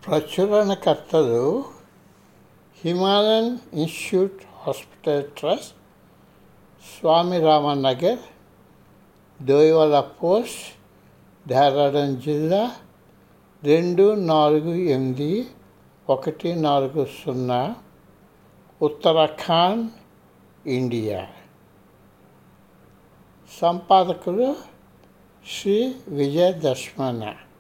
ప్రచురణకర్తలు Himalayan institute hospital trust Swami Ramnagar Doiwala post Dehradun జిల్లా రెండు నాలుగు ఎనిమిది ఒకటి నాలుగు సున్నా ఉత్తరాఖండ్ ఇండియా సంపాదకులు శ్రీ విజయ దర్శమన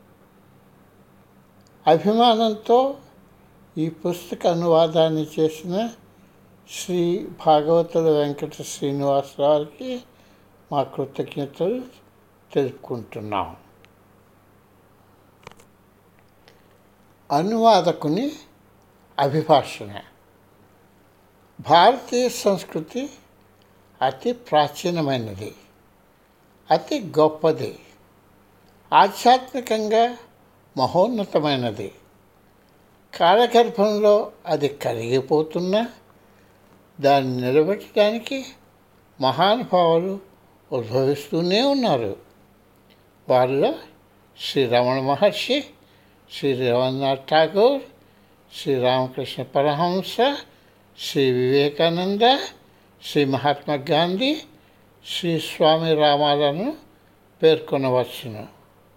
అభిమానంతో ఈ పుస్తక అనువాదాన్ని చేసిన శ్రీ భాగవతుల వెంకట శ్రీనివాసరావుకి మా కృతజ్ఞతలు తెలుపుకుంటున్నాం అనువాదకుని అభిభాషణ భారతీయ సంస్కృతి అతి ప్రాచీనమైనది అతి గొప్పది ఆధ్యాత్మికంగా మహోన్నతమైనది కాలగర్భంలో అది కరిగిపోతున్నా దాన్ని నిలబెట్టడానికి మహానుభావులు ఉద్భవిస్తూనే ఉన్నారు వారిలో శ్రీ రమణ మహర్షి శ్రీ రవీంద్రనాథ్ ఠాగూర్ శ్రీ రామకృష్ణ పరహంస శ్రీ వివేకానంద శ్రీ మహాత్మా గాంధీ శ్రీ స్వామి రామాలను పేర్కొనవచ్చును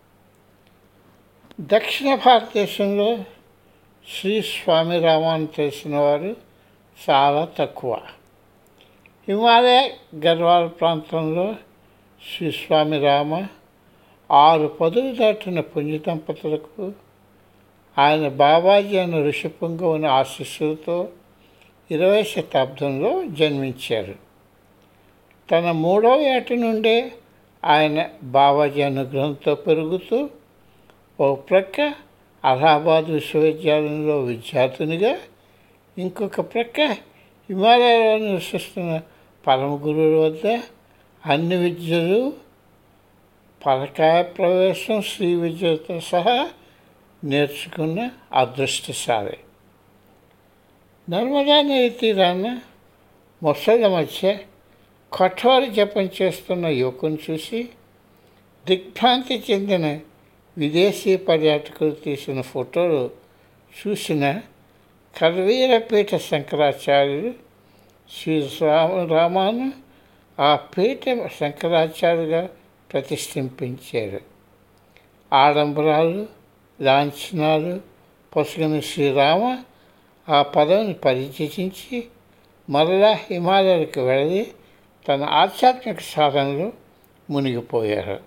దక్షిణ భారతదేశంలో శ్రీ స్వామి రామాను తెలిసిన వారు చాలా తక్కువ హిమాలయ గర్వాల ప్రాంతంలో శ్రీ స్వామి రామ ఆరు పదులు దాటిన పుణ్య దంపతులకు ఆయన బాబాజీ అన్న ఋషిపుంగవుని ఆశీస్సులతో ఇరవై శతాబ్దంలో జన్మించారు తన మూడవ ఏట నుండే ఆయన బాబాజీ అనుగ్రహంతో పెరుగుతూ ఓ ప్రక్క అలహాబాద్ విశ్వవిద్యాలయంలో విద్యార్థినిగా ఇంకొక ప్రక్క హిమాలయాలో నివసిస్తున్న పరమ గురువుల వద్ద అన్ని విద్యలు పరకాయ ప్రవేశం శ్రీ విద్యతో సహా నేర్చుకున్న అదృష్టశాలి నర్మదా నది తీరాన మొసళ్ళ మధ్య కఠోర జపం చేస్తున్న యువకుని చూసి దిగ్భ్రాంతి చెందిన విదేశీ పర్యాటకులు తీసిన ఫోటోలు చూసిన కర్వీరపీఠ శంకరాచార్యులు శ్రీ రామ రామాను ఆ పీఠ శంకరాచార్యుగా ప్రతిష్ఠింపించారు ఆడంబరాలు లాంఛనాలు పొసగిన శ్రీరామ ఆ పదవిని పరిచయించి మరలా హిమాలయాలకు వెళ్ళి తన ఆధ్యాత్మిక సాధనలో మునిగిపోయారు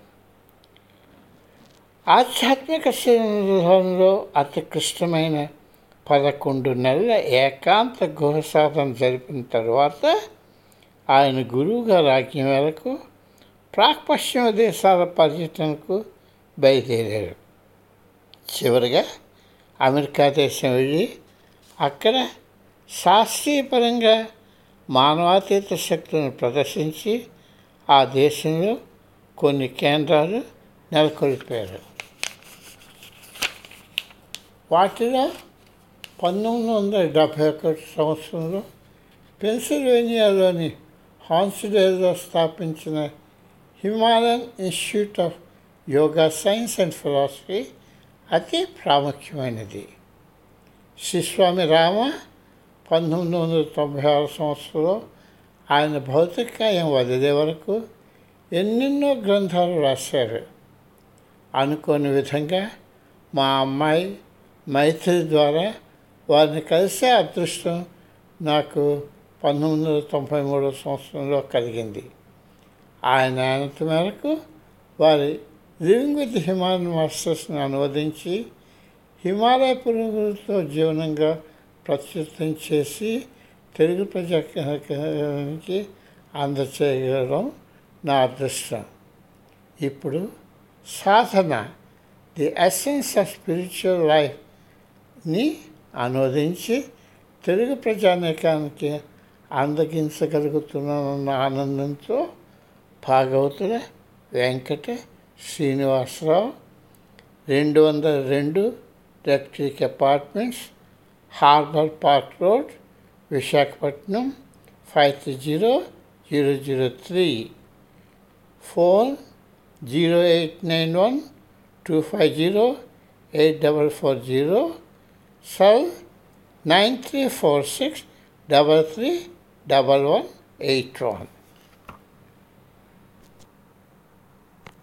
ఆధ్యాత్మిక సాధనలో అతి క్లిష్టమైన పదకొండు నెలల ఏకాంత గుహ సాధన జరిపిన తర్వాత ఆయన గురువు గారి ఆజ్ఞ మేరకు ప్రాక్ పశ్చిమ దేశాల పర్యటనకు బయలుదేరారు చివరిగా అమెరికా దేశం వెళ్ళి అక్కడ శాస్త్రీయపరంగా మానవాతీత శక్తులను ప్రదర్శించి ఆ దేశంలో కొన్ని కేంద్రాలు నెలకొల్పారు వాటిలో పంతొమ్మిది వందల డెబ్భై ఒకటి సంవత్సరంలో పెన్సిల్వేనియాలోని హాన్స్డేల్లో స్థాపించిన Himalayan institute of yoga science and philosophy అతి ప్రాముఖ్యమైనది శ్రీస్వామి రామ పంతొమ్మిది వందల తొంభై ఆరు సంవత్సరంలో ఆయన భౌతికాయం వదిలే వరకు ఎన్నెన్నో గ్రంథాలు రాశారు అనుకోని విధంగా మా అమ్మాయి మైత్రి ద్వారా వారిని కలిసే అదృష్టం నాకు పంతొమ్మిది వందల తొంభై మూడవ సంవత్సరంలో కలిగింది ఆయన ఆయనత మేరకు వారి లివింగ్ విత్ హిమాలయన్ మాస్టర్స్ని అనువదించి హిమాలయ పురుగులతో జీవనంగా ప్రచురితం చేసి తెలుగు ప్రజానికి అందచేయడం నా అదృష్టం ఇప్పుడు Sadhana the essence of spiritual లైఫ్ని అనువదించి తెలుగు ప్రజానీకానికి అందగించగలుగుతున్నానన్న ఆనందంతో భాగవతుల వెంకట శ్రీనివాసరావు రెండు వందల రెండు red creek apartments harbour park road Visakhapatnam five three zero zero zero three phone zero eight nine one two five zero eight double four zero cell nine three four six double three double one eight one